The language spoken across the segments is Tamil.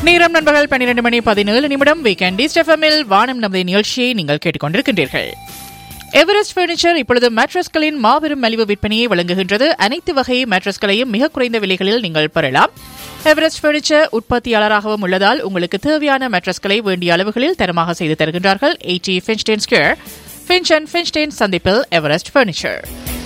நேரம் நண்பர்கள் பன்னிரண்டு மணி பதினேழு நிமிடம் வீக்கெண்ட் ஸ்டெஃபமில் வானம் நமது நிகழ்ச்சியை நீங்கள் கேட்டுக்கொண்டிருக்கின்றீர்கள் எவரெஸ்ட் பர்னிச்சர் இப்பொழுது மேட்ரஸ்களின் மாபெரும் மலிவு விற்பனையை வழங்குகின்றது அனைத்து வகை மேட்ரஸ்களையும் மிக குறைந்த விலைகளில் நீங்கள் பெறலாம் எவரெஸ்ட் பர்னிச்சர் உற்பத்தியாளராகவும் உள்ளதால் உங்களுக்கு தேவையான மேட்ரஸ்களை வேண்டிய அளவுகளில் தரமாக செய்து தருகின்றார்கள் எயிட்டி ஃபின்ஸ்டேன் ஸ்கொயர் ஃபின்ச் அண்ட் ஃபின்ஸ்டேன் சந்திப்பில் எவரெஸ்ட் பர்னிச்சர்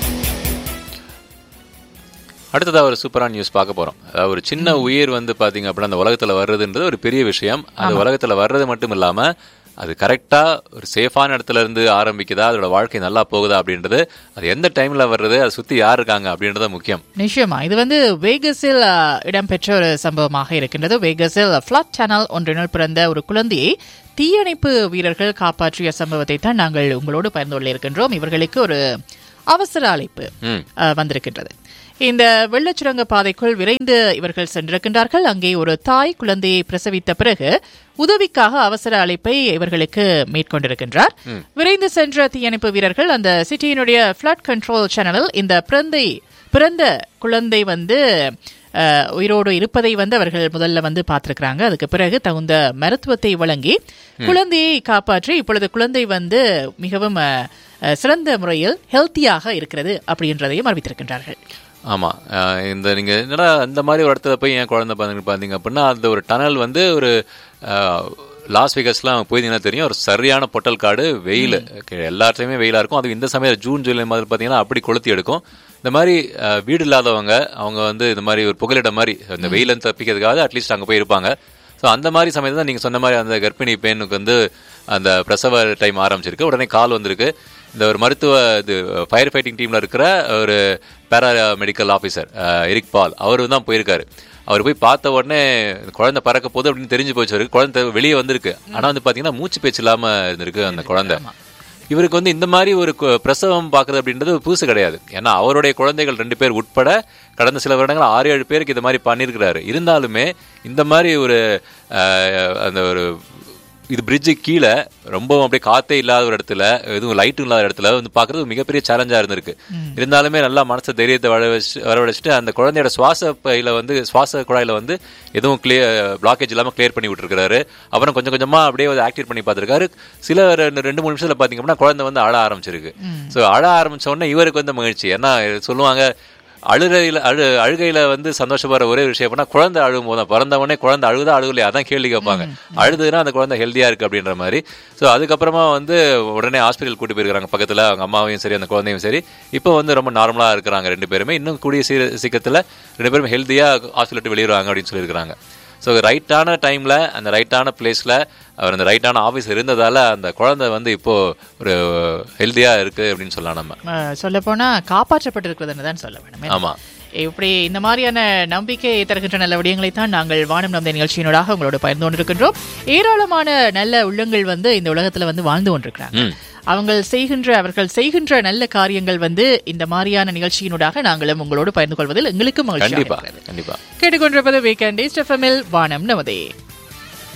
அடுத்ததா ஒரு சூப்பரான நியூஸ் பார்க்க போறோம் அதாவது ஒரு சின்ன உயிர் வந்து பாத்தீங்க அப்படின்னா அந்த உலகத்துல வர்றதுன்றது ஒரு பெரிய விஷயம் அது உலகத்துல வர்றது மட்டும் இல்லாம அது கரெக்டா ஒரு சேஃபான இடத்துல இருந்து ஆரம்பிக்குதா அதோட வாழ்க்கை நல்லா போகுதா அப்படின்றது அது எந்த டைம்ல வர்றது அதை சுத்தி யார் இருக்காங்க அப்படின்றது முக்கியம் நிச்சயமா இது வந்து வேகஸில் அஹ், இடம்பெற்ற ஒரு சம்பவமாக இருக்கின்றது வேகஸில் ஃபிளாட் சேனல் ஒன்றினால் பிறந்த ஒரு குழந்தையை தீயணைப்பு வீரர்கள் காப்பாற்றிய சம்பவத்தை தான் நாங்கள் உங்களோடு பகிர்ந்து கொள்ள இருக்கின்றோம் இவர்களுக்கு ஒரு அவசர அழைப்பு ம். அஹ், வந்திருக்கின்றது இந்த வெள்ளச்சுரங்க பாதைக்குள் விரைந்து இவர்கள் சென்றிருக்கின்றார்கள் அங்கே ஒரு தாய் குழந்தையை பிரசவித்த பிறகு உதவிக்காக அவசர அழைப்பை இவர்களுக்கு மேற்கொண்டிருக்கின்றார் விரைந்து சென்ற தீயணைப்பு வீரர்கள் அந்த சிட்டியினுடைய ஃபிளட் கண்ட்ரோல் சேனலில் இந்த பிறந்தை பிறந்த குழந்தை வந்து அஹ், உயிரோடு இருப்பதை வந்து அவர்கள் முதல்ல வந்து பார்த்திருக்கிறாங்க அதுக்கு பிறகு தகுந்த மருத்துவத்தை வழங்கி குழந்தையை காப்பாற்றி இப்பொழுது குழந்தை வந்து மிகவும் அஹ், அஹ், சிறந்த முறையில் ஹெல்த்தியாக இருக்கிறது அப்படின்றதையும் அறிவித்திருக்கின்றார்கள் ஆமா அஹ் இந்த நீங்க என்னடா அந்த மாதிரி ஒரு இடத்துல போய் என் குழந்தை பாத்தீங்க பாத்தீங்க அப்படின்னா அந்த ஒரு டனல் வந்து ஒரு அஹ், லாஸ் வேகஸ்லாம் போயிருந்தீங்கன்னா தெரியும் ஒரு சரியான பொட்டல் காடு வெயில் எல்லா இடத்துலையுமே வெயிலா இருக்கும் அது இந்த சமயம் ஜூன் ஜூலை மாதிரி பாத்தீங்கன்னா அப்படி கொளுத்தி எடுக்கும் இந்த மாதிரி அஹ், வீடு இல்லாதவங்க அவங்க வந்து இந்த மாதிரி ஒரு புகலிடம் மாதிரி இந்த வெயில இருந்து தப்பிக்கிறதுக்காக அட்லீஸ்ட் அங்க போய் இருப்பாங்க ஸோ அந்த மாதிரி சமயத்தில் தான் நீங்கள் சொன்ன மாதிரி அந்த கர்ப்பிணி பெண்ணுக்கு வந்து அந்த பிரசவ டைம் ஆரம்பிச்சிருக்கு உடனே கால் வந்திருக்கு இந்த ஒரு மருத்துவ இது ஃபயர் ஃபைட்டிங் டீமில் இருக்கிற ஒரு பேரா மெடிக்கல் ஆஃபீஸர் எரிக் பால் அவர் தான் போயிருக்காரு அவர் போய் பார்த்த உடனே இந்த குழந்தை பறக்க போகுது அப்படின்னு தெரிஞ்சு போச்சு அவருக்கு. குழந்தை வெளியே வந்திருக்கு ஆனால் வந்து பார்த்தீங்கன்னா மூச்சு பேச்சு இல்லாமல் இருந்திருக்கு அந்த குழந்தை இவருக்கு வந்து இந்த மாதிரி ஒரு கு- பிரசவம் பார்க்கறது அப்படின்றது புதுசு கிடையாது ஏன்னா அவருடைய குழந்தைகள் ரெண்டு பேர் உட்பட கடந்த சில வருடங்கள் ஆறு ஏழு பேருக்கு இந்த மாதிரி பண்ணியிருக்கிறாரு இருந்தாலுமே இந்த மாதிரி ஒரு அஹ், அந்த ஒரு இது பிரிட்ஜு கீழே ரொம்பவும் அப்படியே காத்தே இல்லாத ஒரு இடத்துல எதுவும் லைட்டும் இல்லாத இடத்துல வந்து பார்க்கறது ஒரு மிகப்பெரிய சேலஞ்சா இருந்திருக்கு இருந்தாலுமே நல்லா மனசு தைரியத்தை வர வச்சு வரவழைச்சிட்டு அந்த குழந்தையோட சுவாச பையில வந்து சுவாச குழாயில வந்து எதுவும் கிளியர் பிளாக்கேஜ் இல்லாம கிளியர் பண்ணி விட்டுருக்காரு அப்புறம் கொஞ்சம் கொஞ்சமா அப்படியே வந்து ஆக்டிவேட் பண்ணி பார்த்திருக்காரு சில ரெண்டு ரெண்டு மூணு நிமிஷத்துல பாத்தீங்க அப்படின்னா குழந்தை வந்து அழ ஆரம்பிச்சிருக்கு ஸோ அழ ஆரம்பிச்ச உடனே இவருக்கு வந்து மகிழ்ச்சி ஏன்னா சொல்லுவாங்க அழுகையில அழு அழுகையில வந்து சந்தோஷப்படுற ஒரே விஷயம் அப்படின்னா குழந்தை அழுகும் போது பிறந்த உடனே குழந்தை அழுகுதா அழுகலையா அதான் கேள்வி கேட்பாங்க அழுதுன்னா அந்த குழந்தை ஹெல்தியா இருக்கு அப்படின்ற மாதிரி ஸோ அதுக்கப்புறமா வந்து உடனே ஹாஸ்பிட்டல் கூட்டி போயிருக்காங்க பக்கத்துல அவங்க அம்மாவையும் சரி அந்த குழந்தையும் சரி இப்போ வந்து ரொம்ப நார்மலா இருக்கிறாங்க ரெண்டு பேருமே இன்னும் கூடிய சீ- சீக்கிரத்துல ரெண்டு பேரும் ஹெல்தியா ஹாஸ்பிட்டல் விட்டு வெளியிடுவாங்க அப்படின்னு சொல்லியிருக்காங்க ஸோ ரைட்டான டைம்ல அந்த ரைட்டான பிளேஸ்ல அவர் அந்த ரைட்டான ஆஃபீஸ் இருந்ததால அந்த குழந்தை வந்து இப்போ ஒரு ஹெல்தியா இருக்கு அப்படின்னு சொல்லலாம் நம்ம சொல்ல போனா காப்பாற்றப்பட்டிருக்கிறதுன்னு தான் சொல்ல வேணும் ஆமா இப்படி இந்த மாதிரியான நம்பிக்கை தருகின்ற நல்ல விடயங்களை தான் நாங்கள் வானம் நம்ப நிகழ்ச்சியினூடாக உங்களோட பகிர்ந்து கொண்டிருக்கின்றோம் ஏராளமான நல்ல உள்ளங்கள் வந்து இந்த உலகத்துல வந்து வாழ்ந்து கொண்டிருக்கிறாங்க ம். அவங்க செய்கின்ற அவர்கள் செய்கின்ற நல்ல காரியங்கள் வந்து இந்த மாதிரியான நிகழ்ச்சியினூடாக நாங்களும் உங்களோடு பகிர்ந்து கொள்வதில் எங்களுக்கும் மகிழ்ச்சியாக கண்டிப்பா இருக்கிறது கண்டிப்பா கேட்டுக்கொண்டிருப்பது வீக்கெண்ட் எஃப்எம்எல் வானம் நமதே